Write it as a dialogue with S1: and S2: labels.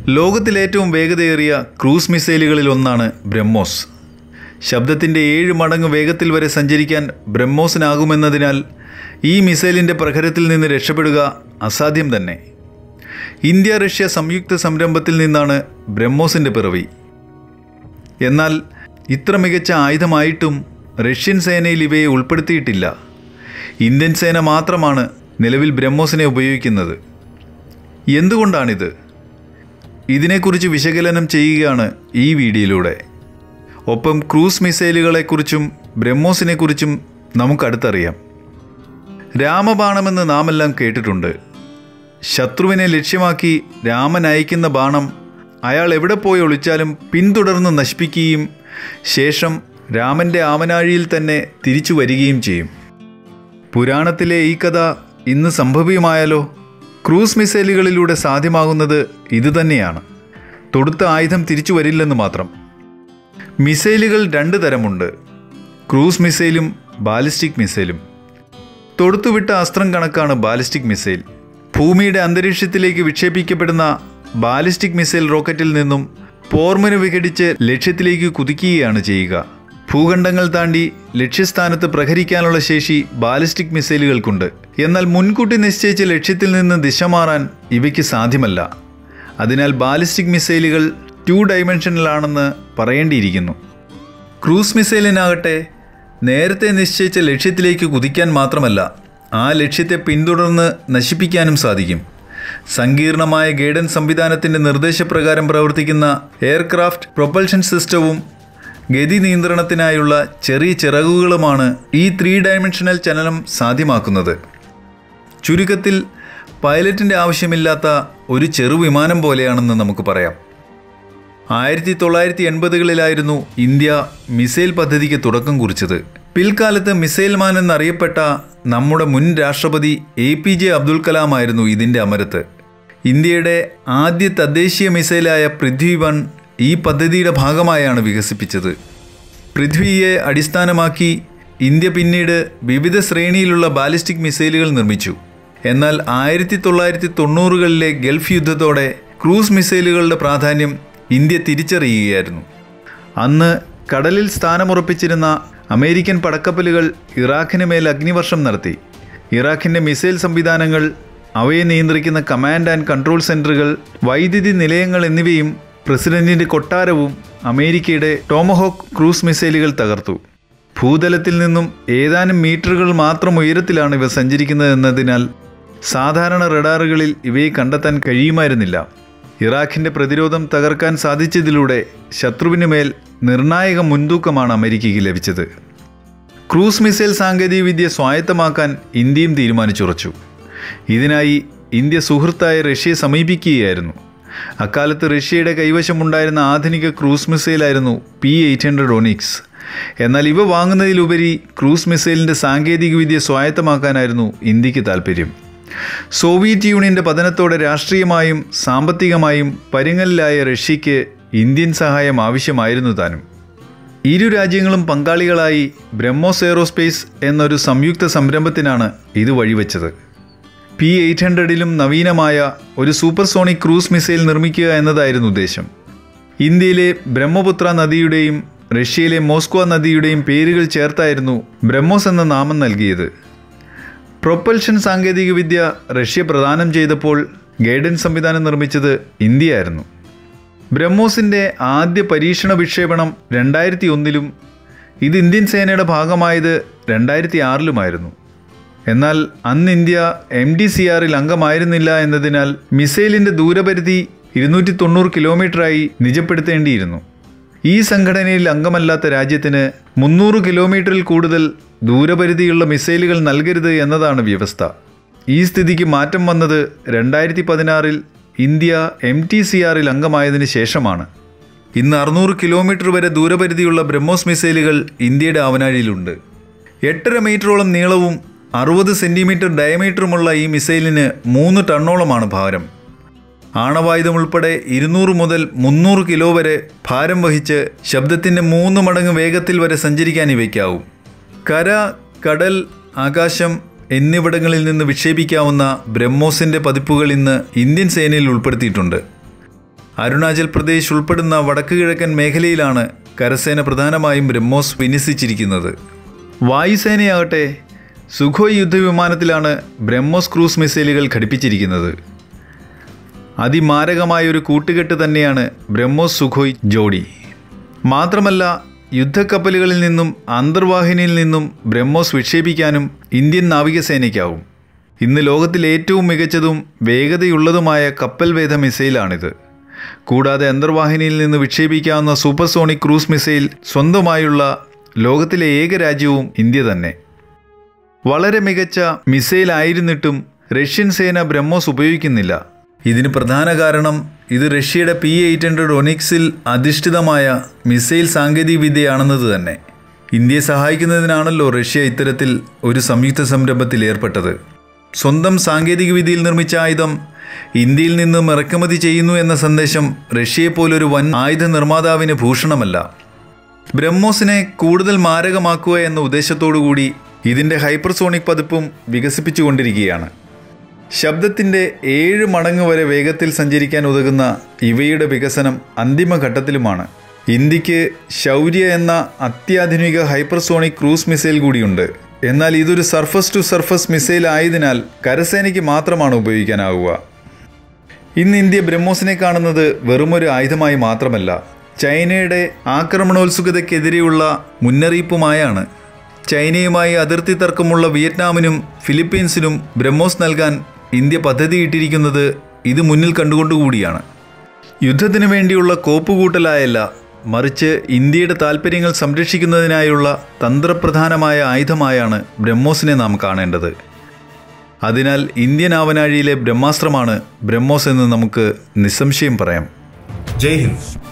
S1: ലോകത്തിലേറ്റവും വേഗതയേറിയ ക്രൂസ് മിസൈലുകളിൽ ഒന്നാണ് ബ്രഹ്മോസ് ശബ്ദത്തിൻ്റെ ഏഴ് മടങ്ങ് വേഗത്തിൽ വരെ സഞ്ചരിക്കാൻ ബ്രഹ്മോസിനാകുമെന്നതിനാൽ ഈ മിസൈലിൻ്റെ പ്രഹരത്തിൽ നിന്ന് രക്ഷപ്പെടുക അസാധ്യം തന്നെ ഇന്ത്യ റഷ്യ സംയുക്ത സംരംഭത്തിൽ നിന്നാണ് ബ്രഹ്മോസിൻ്റെ പിറവി എന്നാൽ ഇത്ര മികച്ച ആയുധമായിട്ടും റഷ്യൻ സേനയിൽ ഇവയെ ഉൾപ്പെടുത്തിയിട്ടില്ല ഇന്ത്യൻ സേന മാത്രമാണ് നിലവിൽ ബ്രഹ്മോസിനെ ഉപയോഗിക്കുന്നത് എന്തുകൊണ്ടാണിത് ഇതിനെക്കുറിച്ച് വിശകലനം ചെയ്യുകയാണ് ഈ വീഡിയോയിലൂടെ ഒപ്പം ക്രൂസ് മിസൈലുകളെക്കുറിച്ചും ബ്രഹ്മോസിനെക്കുറിച്ചും നമുക്കടുത്തറിയാം രാമബാണമെന്ന് നാമെല്ലാം കേട്ടിട്ടുണ്ട് ശത്രുവിനെ ലക്ഷ്യമാക്കി രാമൻ അയക്കുന്ന ബാണം അയാൾ എവിടെ പോയി ഒളിച്ചാലും പിന്തുടർന്ന് നശിപ്പിക്കുകയും ശേഷം രാമൻ്റെ ആവനാഴിയിൽ തന്നെ തിരിച്ചു വരികയും ചെയ്യും പുരാണത്തിലെ ഈ കഥ ഇന്ന് സംഭവ്യമായാലോ ക്രൂസ് മിസൈലുകളിലൂടെ സാധ്യമാകുന്നത് ഇതുതന്നെയാണ് തൊടുത്ത ആയുധം തിരിച്ചു വരില്ലെന്ന് മാത്രം മിസൈലുകൾ രണ്ട് തരമുണ്ട് ക്രൂസ് മിസൈലും ബാലിസ്റ്റിക് മിസൈലും തൊടുത്തുവിട്ട അസ്ത്രം കണക്കാണ് ബാലിസ്റ്റിക് മിസൈൽ ഭൂമിയുടെ അന്തരീക്ഷത്തിലേക്ക് വിക്ഷേപിക്കപ്പെടുന്ന ബാലിസ്റ്റിക് മിസൈൽ റോക്കറ്റിൽ നിന്നും പോർമുന വിഘടിച്ച് ലക്ഷ്യത്തിലേക്ക് കുതിക്കുകയാണ് ചെയ്യുക ഭൂഖണ്ഡങ്ങൾ താണ്ടി ലക്ഷ്യസ്ഥാനത്ത് പ്രഹരിക്കാനുള്ള ശേഷി ബാലിസ്റ്റിക് മിസൈലുകൾക്കുണ്ട് എന്നാൽ മുൻകൂട്ടി നിശ്ചയിച്ച ലക്ഷ്യത്തിൽ നിന്ന് ദിശ മാറാൻ ഇവയ്ക്ക് സാധ്യമല്ല അതിനാൽ ബാലിസ്റ്റിക് മിസൈലുകൾ ടു ഡൈമെൻഷനിലാണെന്ന് പറയേണ്ടിയിരിക്കുന്നു ക്രൂസ് മിസൈലിനാകട്ടെ നേരത്തെ നിശ്ചയിച്ച ലക്ഷ്യത്തിലേക്ക് കുതിക്കാൻ മാത്രമല്ല ആ ലക്ഷ്യത്തെ പിന്തുടർന്ന് നശിപ്പിക്കാനും സാധിക്കും സങ്കീർണമായ ഗൈഡൻസ് സംവിധാനത്തിൻ്റെ നിർദ്ദേശപ്രകാരം പ്രവർത്തിക്കുന്ന എയർക്രാഫ്റ്റ് പ്രൊപ്പൽഷൻ സിസ്റ്റവും ഗതി നിയന്ത്രണത്തിനായുള്ള ചെറിയ ചിറകുകളുമാണ് ഈ ത്രീ ഡയമെൻഷനൽ ചലനം സാധ്യമാക്കുന്നത് ചുരുക്കത്തിൽ പൈലറ്റിൻ്റെ ആവശ്യമില്ലാത്ത ഒരു ചെറുവിമാനം പോലെയാണെന്ന് നമുക്ക് പറയാം ആയിരത്തി തൊള്ളായിരത്തി എൺപതുകളിലായിരുന്നു ഇന്ത്യ മിസൈൽ പദ്ധതിക്ക് തുടക്കം കുറിച്ചത് പിൽക്കാലത്ത് മിസൈൽ മാൻ എന്നറിയപ്പെട്ട നമ്മുടെ മുൻ രാഷ്ട്രപതി A P J Abdul Kalam ആയിരുന്നു ഇതിൻ്റെ അമരത്ത് ഇന്ത്യയുടെ ആദ്യ തദ്ദേശീയ മിസൈലായ പൃഥ്വി വൺ ഈ പദ്ധതിയുടെ ഭാഗമായാണ് വികസിപ്പിച്ചത് പൃഥ്വിയെ അടിസ്ഥാനമാക്കി ഇന്ത്യ പിന്നീട് വിവിധ ശ്രേണിയിലുള്ള ബാലിസ്റ്റിക് മിസൈലുകൾ നിർമ്മിച്ചു എന്നാൽ ആയിരത്തി തൊള്ളായിരത്തി തൊണ്ണൂറുകളിലെ ഗൾഫ് യുദ്ധത്തോടെ ക്രൂസ് മിസൈലുകളുടെ പ്രാധാന്യം ഇന്ത്യ തിരിച്ചറിയുകയായിരുന്നു അന്ന് കടലിൽ സ്ഥാനമുറപ്പിച്ചിരുന്ന അമേരിക്കൻ പടക്കപ്പലുകൾ ഇറാഖിന് മേൽ അഗ്നിവർഷം നടത്തി ഇറാഖിൻ്റെ മിസൈൽ സംവിധാനങ്ങൾ അവയെ നിയന്ത്രിക്കുന്ന കമാൻഡ് ആൻഡ് കൺട്രോൾ സെൻറ്ററുകൾ വൈദ്യുതി നിലയങ്ങൾ എന്നിവയും പ്രസിഡന്റിൻ്റെ കൊട്ടാരവും അമേരിക്കയുടെ ടോമഹോക്ക് ക്രൂസ് മിസൈലുകൾ തകർത്തു ഭൂതലത്തിൽ നിന്നും ഏതാനും മീറ്ററുകൾ മാത്രം ഉയരത്തിലാണ് ഇവ സഞ്ചരിക്കുന്നതെന്നതിനാൽ സാധാരണ റഡാറുകളിൽ ഇവയെ കണ്ടെത്താൻ കഴിയുമായിരുന്നില്ല ഇറാഖിൻ്റെ പ്രതിരോധം തകർക്കാൻ സാധിച്ചതിലൂടെ ശത്രുവിന് മേൽ നിർണായക മുൻതൂക്കമാണ് അമേരിക്കയ്ക്ക് ലഭിച്ചത് ക്രൂസ് മിസൈൽ സാങ്കേതികവിദ്യ സ്വായത്തമാക്കാൻ ഇന്ത്യയും തീരുമാനിച്ചുറച്ചു ഇതിനായി ഇന്ത്യ സുഹൃത്തായ റഷ്യയെ സമീപിക്കുകയായിരുന്നു അക്കാലത്ത് റഷ്യയുടെ കൈവശമുണ്ടായിരുന്ന ആധുനിക ക്രൂസ് മിസൈലായിരുന്നു പി എയ്റ്റ് ഹൺഡ്രഡ് ഒണിക്സ് എന്നാൽ ഇവ വാങ്ങുന്നതിലുപരി ക്രൂസ് മിസൈലിൻ്റെ സാങ്കേതികവിദ്യ സ്വായത്തമാക്കാനായിരുന്നു ഇന്ത്യക്ക് താൽപ്പര്യം സോവിയറ്റ് യൂണിയൻ്റെ പതനത്തോടെ രാഷ്ട്രീയമായും സാമ്പത്തികമായും പരുങ്ങലിലായ റഷ്യയ്ക്ക് ഇന്ത്യൻ സഹായം ആവശ്യമായിരുന്നു താനും ഇരു രാജ്യങ്ങളും പങ്കാളികളായി ബ്രഹ്മോസ് എയറോസ്പേസ് എന്നൊരു സംയുക്ത സംരംഭത്തിനാണ് ഇത് വഴിവെച്ചത് പി എയ്റ്റ് ഹൺഡ്രഡിലും നവീനമായ ഒരു സൂപ്പർസോണിക് ക്രൂസ് മിസൈൽ നിർമ്മിക്കുക എന്നതായിരുന്നു ഉദ്ദേശം ഇന്ത്യയിലെ ബ്രഹ്മപുത്ര നദിയുടെയും റഷ്യയിലെ മോസ്കോ നദിയുടെയും പേരുകൾ ചേർത്തായിരുന്നു ബ്രഹ്മോസ് എന്ന നാമം നൽകിയത് പ്രൊപ്പൽഷൻ സാങ്കേതികവിദ്യ റഷ്യ പ്രദാനം ചെയ്തപ്പോൾ ഗൈഡൻസ് സംവിധാനം നിർമ്മിച്ചത് ഇന്ത്യയായിരുന്നു ബ്രഹ്മോസിൻ്റെ ആദ്യ പരീക്ഷണ വിക്ഷേപണം രണ്ടായിരത്തി ഒന്നിലും ഇത് ഇന്ത്യൻ സേനയുടെ ഭാഗമായത് രണ്ടായിരത്തി ആറിലുമായിരുന്നു എന്നാൽ അന്ന് ഇന്ത്യ എം ഡി സി ആറിൽ അംഗമായിരുന്നില്ല എന്നതിനാൽ മിസൈലിൻ്റെ ദൂരപരിധി ഇരുന്നൂറ്റി തൊണ്ണൂറ് കിലോമീറ്ററായി നിജപ്പെടുത്തേണ്ടിയിരുന്നു ഈ സംഘടനയിൽ അംഗമല്ലാത്ത രാജ്യത്തിന് മുന്നൂറ് കിലോമീറ്ററിൽ കൂടുതൽ ദൂരപരിധിയുള്ള മിസൈലുകൾ നൽകരുത് എന്നതാണ് വ്യവസ്ഥ ഈ സ്ഥിതിക്ക് മാറ്റം വന്നത് രണ്ടായിരത്തി പതിനാറിൽ ഇന്ത്യ എം ടി സി ആറിൽ അംഗമായതിനു ശേഷമാണ് ഇന്ന് അറുന്നൂറ് കിലോമീറ്റർ വരെ ദൂരപരിധിയുള്ള ബ്രഹ്മോസ് മിസൈലുകൾ ഇന്ത്യയുടെ ആവനാഴിയിലുണ്ട് എട്ടര മീറ്ററോളം നീളവും അറുപത് സെൻറ്റിമീറ്റർ ഡയമീറ്ററുമുള്ള ഈ മിസൈലിന് മൂന്ന് ടണ്ണോളമാണ് ഭാരം ആണവായുധം ഉൾപ്പെടെ ഇരുന്നൂറ് മുതൽ മുന്നൂറ് കിലോ വരെ ഭാരം വഹിച്ച് ശബ്ദത്തിൻ്റെ മൂന്ന് മടങ്ങ് വേഗത്തിൽ വരെ സഞ്ചരിക്കാൻ ഇവയ്ക്കാവും കര കടൽ ആകാശം എന്നിവിടങ്ങളിൽ നിന്ന് വിക്ഷേപിക്കാവുന്ന ബ്രഹ്മോസിൻ്റെ പതിപ്പുകൾ ഇന്ന് ഇന്ത്യൻ സേനയിൽ ഉൾപ്പെടുത്തിയിട്ടുണ്ട് അരുണാചൽ പ്രദേശ് ഉൾപ്പെടുന്ന വടക്ക് കിഴക്കൻ മേഖലയിലാണ് കരസേന പ്രധാനമായും ബ്രഹ്മോസ് വിന്യസിച്ചിരിക്കുന്നത് വായുസേനയാകട്ടെ സുഖോയ് യുദ്ധവിമാനത്തിലാണ് ബ്രഹ്മോസ് ക്രൂസ് മിസൈലുകൾ ഘടിപ്പിച്ചിരിക്കുന്നത് അതിമാരകമായൊരു കൂട്ടുകെട്ട് തന്നെയാണ് ബ്രഹ്മോസ് സുഖോയ് ജോഡി മാത്രമല്ല യുദ്ധക്കപ്പലുകളിൽ നിന്നും അന്തർവാഹിനിയിൽ നിന്നും ബ്രഹ്മോസ് വിക്ഷേപിക്കാനും ഇന്ത്യൻ നാവികസേനയ്ക്കാവും ഇന്ന് ലോകത്തിൽ ഏറ്റവും മികച്ചതും വേഗതയുള്ളതുമായ കപ്പൽവേധ മിസൈലാണിത് കൂടാതെ അന്തർവാഹിനിയിൽ നിന്ന് വിക്ഷേപിക്കാവുന്ന സൂപ്പർസോണിക് ക്രൂസ് മിസൈൽ സ്വന്തമായുള്ള ലോകത്തിലെ ഏക രാജ്യവും ഇന്ത്യ തന്നെ വളരെ മികച്ച മിസൈൽ ആയിരുന്നിട്ടും റഷ്യൻ സേന ബ്രഹ്മോസ് ഉപയോഗിക്കുന്നില്ല ഇതിന് പ്രധാന കാരണം ഇത് റഷ്യയുടെ പി എയ്റ്റ് ഹൺഡ്രഡ് ഒനിക്സിൽ അധിഷ്ഠിതമായ മിസൈൽ സാങ്കേതികവിദ്യയാണെന്നത് തന്നെ ഇന്ത്യയെ സഹായിക്കുന്നതിനാണല്ലോ റഷ്യ ഇത്തരത്തിൽ ഒരു സംയുക്ത സംരംഭത്തിൽ ഏർപ്പെട്ടത് സ്വന്തം സാങ്കേതികവിദ്യയിൽ നിർമ്മിച്ച ആയുധം ഇന്ത്യയിൽ നിന്നും ഇറക്കുമതി ചെയ്യുന്നു എന്ന സന്ദേശം റഷ്യയെപ്പോലൊരു വൻ ആയുധ നിർമ്മാതാവിന് ഭൂഷണമല്ല ബ്രഹ്മോസിനെ കൂടുതൽ മാരകമാക്കുക എന്ന ഉദ്ദേശത്തോടുകൂടി ഇതിൻ്റെ ഹൈപ്പർസോണിക് പതിപ്പും വികസിപ്പിച്ചുകൊണ്ടിരിക്കുകയാണ് ശബ്ദത്തിൻ്റെ ഏഴ് മടങ്ങ് വരെ വേഗത്തിൽ സഞ്ചരിക്കാൻ ഉതകുന്ന ഇവയുടെ വികസനം അന്തിമഘട്ടത്തിലുമാണ് ഇന്ത്യക്ക് ശൗര്യ എന്ന അത്യാധുനിക ഹൈപ്പർസോണിക് ക്രൂസ് മിസൈൽ കൂടിയുണ്ട് എന്നാൽ ഇതൊരു സർഫസ് ടു സർഫസ് മിസൈൽ ആയതിനാൽ കരസേനയ്ക്ക് മാത്രമാണ് ഉപയോഗിക്കാനാവുക ഇന്ന് ഇന്ത്യ ബ്രഹ്മോസിനെ കാണുന്നത് വെറുമൊരു ആയുധമായി മാത്രമല്ല ചൈനയുടെ ആക്രമണോത്സുകതയ്ക്കെതിരെയുള്ള മുന്നറിയിപ്പുമായാണ് ചൈനയുമായി അതിർത്തി തർക്കമുള്ള വിയറ്റ്നാമിനും ഫിലിപ്പീൻസിനും ബ്രഹ്മോസ് നൽകാൻ ഇന്ത്യ പദ്ധതിയിട്ടിരിക്കുന്നത് ഇത് മുന്നിൽ കണ്ടുകൊണ്ടുകൂടിയാണ് യുദ്ധത്തിന് വേണ്ടിയുള്ള കോപ്പുകൂട്ടലായല്ല മറിച്ച് ഇന്ത്യയുടെ താൽപ്പര്യങ്ങൾ സംരക്ഷിക്കുന്നതിനായുള്ള തന്ത്രപ്രധാനമായ ആയുധമായാണ് ബ്രഹ്മോസിനെ നാം കാണേണ്ടത് അതിനാൽ ഇന്ത്യൻ ആവനാഴിയിലെ ബ്രഹ്മാസ്ത്രമാണ് ബ്രഹ്മോസ് എന്ന് നമുക്ക് നിസ്സംശയം പറയാം
S2: ജയ് ഹിന്ദ്